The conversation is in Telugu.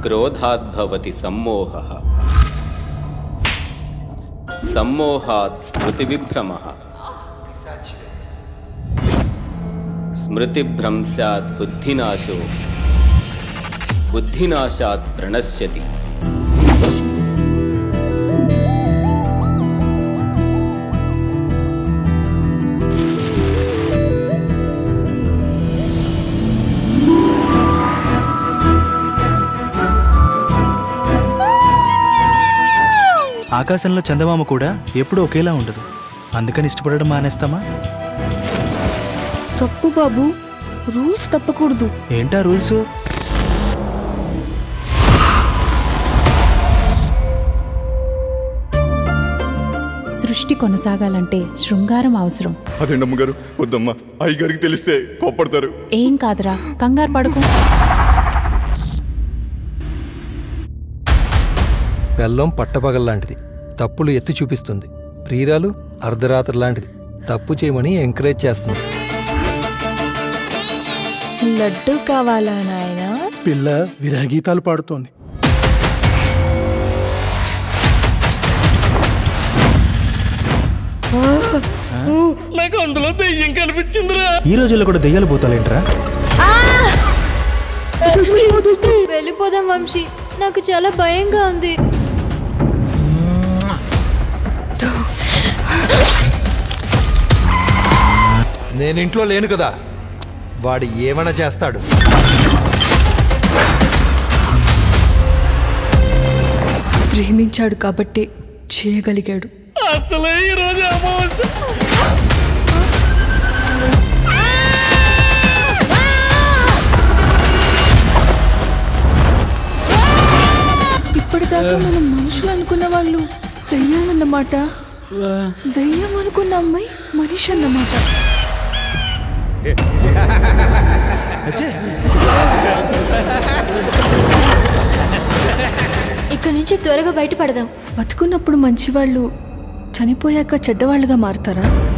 క్రోధాద్భవతి సమ్మోహ సమ్మోహాత్ స్మృతివిభ్రమ స్మృతిభ్రంశాత్ బుద్ధినాశో బుద్ధినాశాత్ ప్రణశ్యతి ఆకాశంలో చందమామ కూడా ఎప్పుడూ ఒకేలా ఉండదు అందుకని ఇష్టపడడం మానేస్తామా తప్పు బాబు రూల్స్ తప్పకూడదు ఏంటా రూల్స్ సృష్టి కొనసాగాలంటే శృంగారం అవసరం అదేంటి అమ్మగారు వద్దమ్మా అయ్యగారికి తెలిస్తే కోప్పడతారు ఏం కాదురా కంగారు పడుకో బెల్లం పట్టపగల్లాంటిది తప్పులు ఎత్తి చూపిస్తుంది ప్రియురాలు అర్ధరాత్రి లాంటిది తప్పు చేయమని ఎంకరేజ్ చేస్తుంది లడ్డు కావాలా నాయనా పిల్ల విరహగీతాలు పాడుతోంది నాకు అందులో దెయ్యం కనిపించిందిరా ఈ రోజుల్లో కూడా దెయ్యాలు పోతాలేంట్రా వెళ్ళిపోదాం వంశీ నాకు చాలా భయంగా ఉంది నేను ఇంట్లో లేను కదా వాడు ఏమైనా చేస్తాడు ప్రేమించాడు కాబట్టే చేయగలిగాడు అసలే ఈ రోజు అమావాస్య ఇప్పటిదాకా మనం మనుషులు అనుకున్న వాళ్ళు దయ్యాలన్నమాట దయ్యం అనుకున్న అమ్మాయి మనిషి అన్నమాట ఇక్కడ నుంచి త్వరగా బయటపడదాం బతుకున్నప్పుడు మంచివాళ్ళు చనిపోయాక చెడ్డవాళ్ళుగా మారుతారా